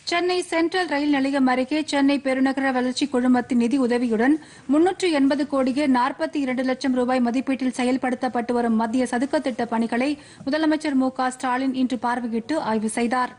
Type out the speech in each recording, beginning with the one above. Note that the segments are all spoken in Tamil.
சென்னை சென்ட்ரல் ரயில் நிலையம் அருகே சென்னை பெருநகர வளர்ச்சி குழுமத்தின் நிதி உதவியுடன் முன்னூற்று எண்பது கோடியே நாற்பத்தி இரண்டு லட்சம் ரூபாய் மதிப்பீட்டில் செயல்படுத்தப்பட்டு வரும் மத்திய சதுக்க திட்ட பணிகளை முதலமைச்சர் மு க ஸ்டாலின் இன்று பார்வையிட்டு ஆய்வு செய்தார்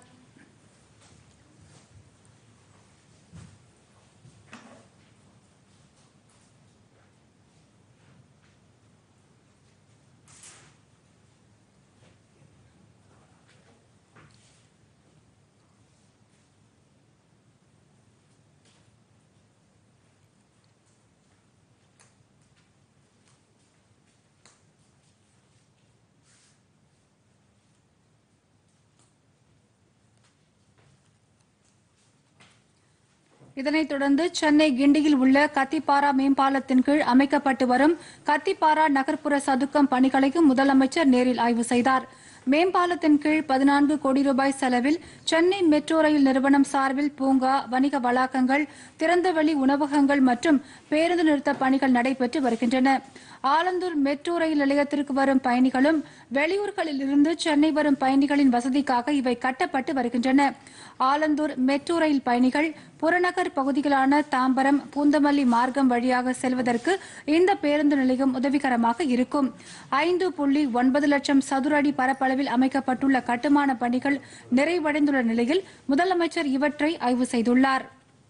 இதனைத் தொடர்ந்து சென்னை கிண்டியில் உள்ள கத்திப்பாரா மேம்பாலத்தின் கீழ் அமைக்கப்பட்டு வரும் கத்திப்பாரா நகர்ப்புற சதுக்கம் பணிகளையும் முதலமைச்சர் நேரில் ஆய்வு செய்தார் மேம்பாலத்தின் கீழ் பதினான்கு கோடி ரூபாய் செலவில் சென்னை மெட்ரோ ரயில் நிறுவனம் சார்பில் பூங்கா வணிக வளாகங்கள் திறந்தவெளி உணவகங்கள் மற்றும் பேருந்து நிறுத்த பணிகள் நடைபெற்று வருகின்றன ஆலந்தூர் மெட்ரோ ரயில் நிலையத்திற்கு வரும் பயணிகளும் வெளியூர்களில் இருந்து சென்னை வரும் பயணிகளின் வசதிக்காக இவை கட்டப்பட்டு வருகின்றன ஆலந்தூர் மெட்ரோ ரயில் பயணிகள் புறநகர் பகுதிகளான தாம்பரம் பூந்தமல்லி மார்க்கம் வழியாக செல்வதற்கு இந்த பேருந்து நிலையம் உதவிகரமாக இருக்கும் ஐந்து புள்ளி ஒன்பது லட்சம் சதுர அடி பரப்பளவில் அமைக்கப்பட்டுள்ள கட்டுமான பணிகள் நிறைவடைந்துள்ள நிலையில் முதலமைச்சர் இவற்றை ஆய்வு செய்துள்ளார்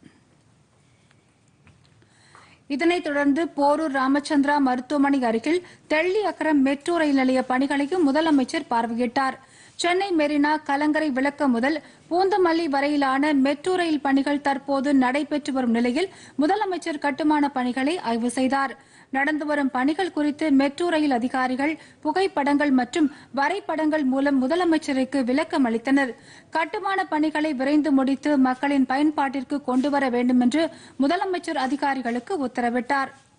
இதனைத் தொடர்ந்து போரூர் ராமச்சந்திரா மருத்துவமனை அருகில் தெள்ளி அக்கரம் மெட்ரோ ரயில் நிலைய பணிகளையும் முதலமைச்சர் பார்வையிட்டார் சென்னை மெரினா கலங்கரை விளக்கம் முதல் பூந்தமல்லி வரையிலான மெட்ரோ ரயில் பணிகள் தற்போது நடைபெற்று வரும் நிலையில் முதலமைச்சர் கட்டுமான பணிகளை ஆய்வு செய்தார் நடந்து வரும் பணிகள் குறித்து மெட்ரோ ரயில் அதிகாரிகள் புகைப்படங்கள் மற்றும் வரைபடங்கள் மூலம் முதலமைச்சருக்கு விளக்கம் அளித்தனர் கட்டுமான பணிகளை விரைந்து முடித்து மக்களின் பயன்பாட்டிற்கு கொண்டுவர வேண்டும் என்று முதலமைச்சர் அதிகாரிகளுக்கு உத்தரவிட்டார்